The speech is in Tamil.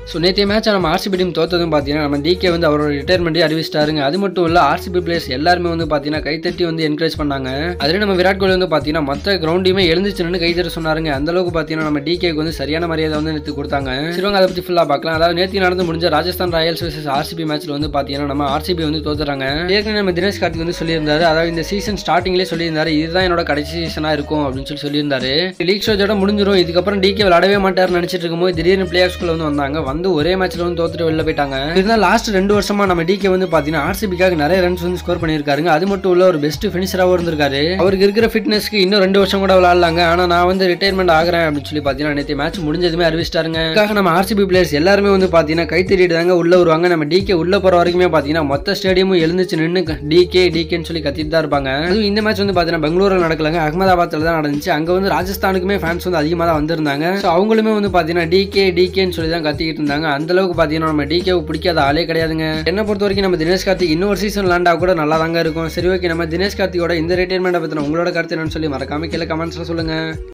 ஸோ நேற்றைய மேட்ச் நம்ம ஆர்சிபி டீம் தோத்ததும் பார்த்தீங்கன்னா நம்ம டிகே வந்து அவரோட ரிட்டையர்மெண்ட்டே அறிவிச்சிட்டாருங்க அது மட்டும் இல்லை ஆர்சிபி பிளேயர்ஸ் எல்லாருமே வந்து பார்த்தீங்கன்னா கைத்தட்டி வந்து என்கரேஜ் பண்ணாங்க அதுலேயும் நம்ம விராட் கோலி வந்து பார்த்தீங்கன்னா மற்ற கிரௌண்டையுமே எழுந்துச்சு நின்று கைத்தட்ட சொன்னாருங்க அந்த அளவுக்கு பார்த்தீங்கன்னா நம்ம டிகேக்கு வந்து சரியான மரியாதை வந்து நேற்று கொடுத்தாங்க சிவங்க அதை பற்றி ஃபுல்லாக பார்க்கலாம் அதாவது நேற்று நடந்து முடிஞ்ச ராஜஸ்தான் ராயல்ஸ் வர்சஸ் ஆர்சிபி மேட்ச்ல வந்து பார்த்தீங்கன்னா நம்ம ஆர்சிபி வந்து தோத்துறாங்க ஏற்கனவே நம்ம தினேஷ் கார்த்திக் வந்து சொல்லியிருந்தாரு அதாவது இந்த சீசன் ஸ்டார்டிங்லேயே சொல்லியிருந்தாரு இதுதான் என்னோட கடைசி சீசனாக இருக்கும் அப்படின்னு சொல்லி சொல்லியிருந்தாரு லீக் ஸ்டேஜோட முடிஞ்சிரும் இதுக்கப்புறம் டிகே விளையாடவே மாட்டார்னு நினைச்சிட்டு இருக்கும்போது திடீர்னு பிளே ஆஃப்ஸ்குள்ள வந்து வந்தாங்க வந்து ஒரே மேட்ச்ல வந்து தோத்துட்டு வெளில போயிட்டாங்க இருந்தாலும் லாஸ்ட் ரெண்டு வருஷமா நம்ம டிகே வந்து பாத்தீங்கன்னா ஆர்சிபிக்காக நிறைய ரன்ஸ் வந்து ஸ்கோர் பண்ணியிருக்காருங்க அது மட்டும் இல்ல ஒரு பெஸ்ட் ஃபினிஷராகவும் இருந்திருக்காரு அவருக்கு இருக்கிற ஃபிட்னஸ்க்கு இன்னும் ரெண்டு வருஷம் கூட விளையாடலாங்க ஆனா நான் வந்து ரிட்டையர்மெண்ட் ஆகிறேன் அப்படின்னு சொல்லி பாத்தீங்கன்னா நேற்று மேட்ச் முடிஞ்சதுமே அறிவிச்சிட்டாருங்க அதுக்காக நம்ம ஆர்சிபி பிளேயர்ஸ் எல்லாருமே வந்து பாத்தீங்கன்னா கைத்தறிட்டு தாங்க உள்ள வருவாங்க நம்ம டிகே உள்ள போற வரைக்குமே பாத்தீங்கன்னா மொத்த ஸ்டேடியமும் எழுந்துச்சு நின்று டிகே டிகேன்னு சொல்லி கத்திட்டு தான் இருப்பாங்க அதுவும் இந்த மேட்ச் வந்து பாத்தீங்கன்னா பெங்களூரில் நடக்கலங்க அகமதாபாத்ல தான் நடந்துச்சு அங்க வந்து ராஜஸ்தானுக்குமே ஃபேன்ஸ் வந்து அதிகமாக தான் வந்திருந்தாங்க ஸோ அவங்களுமே வந்து பாத்தீங்கன்னா டிகே டிகேன்னு சொல்லி தான் கத்திக்கிட்டு இருந்தாங்க அந்த அளவுக்கு பாத்தீங்கன்னா நம்ம டிகேவுக்கு பிடிக்காத ஆளே கிடையாதுங்க என்ன பொறுத்த வரைக்கும் நம்ம தினேஷ் கார்த்திக் இன்னொரு சீசன் லேண்டா கூட நல்லா தாங்க இருக்கும் சரி ஓகே நம்ம தினேஷ் கார்த்தியோட இந்த ரிட்டையர்மெண்ட் பத்தின உங்களோட கருத்து என்னன்னு சொல்லி மறக்காம கீழே கமெண்ட்ஸ்ல சொல்லுங்க